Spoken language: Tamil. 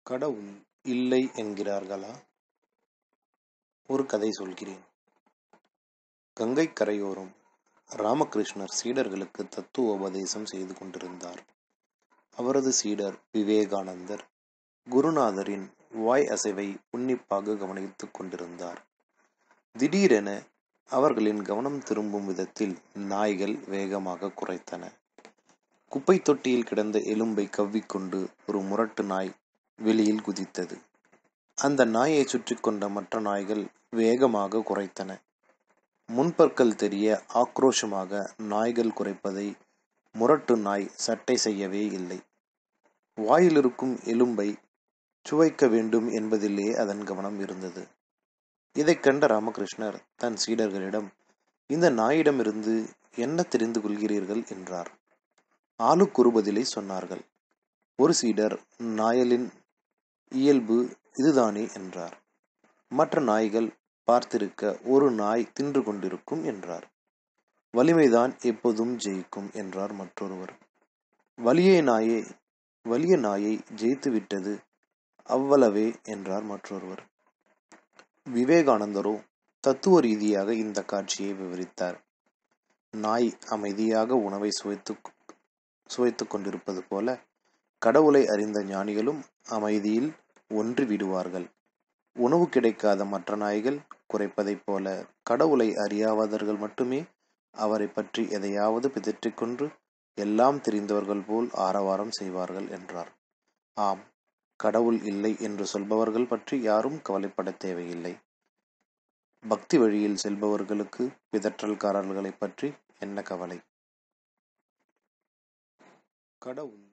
கடவுள் இல்லை என்கிறார்களா? ஒரு கதை சொல்கிறேன். கங்கைக் கரையோரம் ராமகிருஷ்ணர் சீடர்களுக்கு தத்துவோபதேசம் செய்து கொண்டிருந்தார். அவரது சீடர் விவேகானந்தர் குருநாதரின் வாய் அசைவை உன்னிப்பாக கவனித்துக் கொண்டிருந்தார். திடீரென அவர்களின் கவனம் திரும்பும் விதத்தில் நாய்கள் வேகமாக குரைத்தன. குப்பைத் தொட்டியில் கிடந்த எலும்பைக் கவ்விக்கொண்டு ஒரு முரட்டு நாய் வெளியில் குதித்தது. அந்த நாயைச் சுற்றிக் கொண்ட மற்ற நாய்கள் வேகமாக குரைத்தன. முன்பற்கள் தெரிய ஆக்ரோஷமாக நாய்கள் குரைப்பதை முரட்டு நாய் சட்டை செய்யவே இல்லை. வாயிலிருக்கும் எலும்பைச் சுவைக்க வேண்டும் என்பதிலே அதன் கவனம் இருந்தது. இதைக் கண்ட ராமகிருஷ்ணர் தன் சீடர்களிடம் இந்த நாயிடமிருந்து என்ன தெரிந்து கொள்கிறீர்கள் என்றார். ஆளுக்கொரு பதிலைச் சொன்னார்கள். ஒரு சீடர் நாயலின் இயல்பு இதுதானே என்றார். மற்ற நாய்கள் பார்த்திருக்க ஒரு நாய் தின்று கொண்டிருக்கும் என்றார். வலிமைதான் எப்போதும் ஜெயிக்கும் என்றார் மற்றொருவர். வலிய நாயை வலிய நாயை ஜெயித்துவிட்டது அவ்வளவே என்றார் மற்றொருவர். விவேகானந்தரோ தத்துவ ரீதியாக இந்தக் காட்சியை விவரித்தார். நாய் அமைதியாக உணவை சுவைத்துக் சுவைத்துக் கொண்டிருப்பது போல கடவுளை அறிந்த ஞானிகளும் அமைதியில் ஒன்றி விடுவார்கள். உணவு கிடைக்காத மற்ற நாய்கள் குரைப்பதைப் போல கடவுளை அறியாதவர்கள் மட்டுமே அவரைப் பற்றி எதையாவது பிதற்றிக்கொண்டு எல்லாம் தெரிந்தவர்கள் போல் ஆரவாரம் செய்வார்கள் என்றார். ஆம், கடவுள் இல்லை என்று சொல்பவர்கள் பற்றி யாரும் கவலைப்படத் தேவையில்லை. பக்தி வழியில் செல்பவர்களுக்கு பிதற்றல்காரர்களைப் பற்றி என்ன கவலை? கடவுள்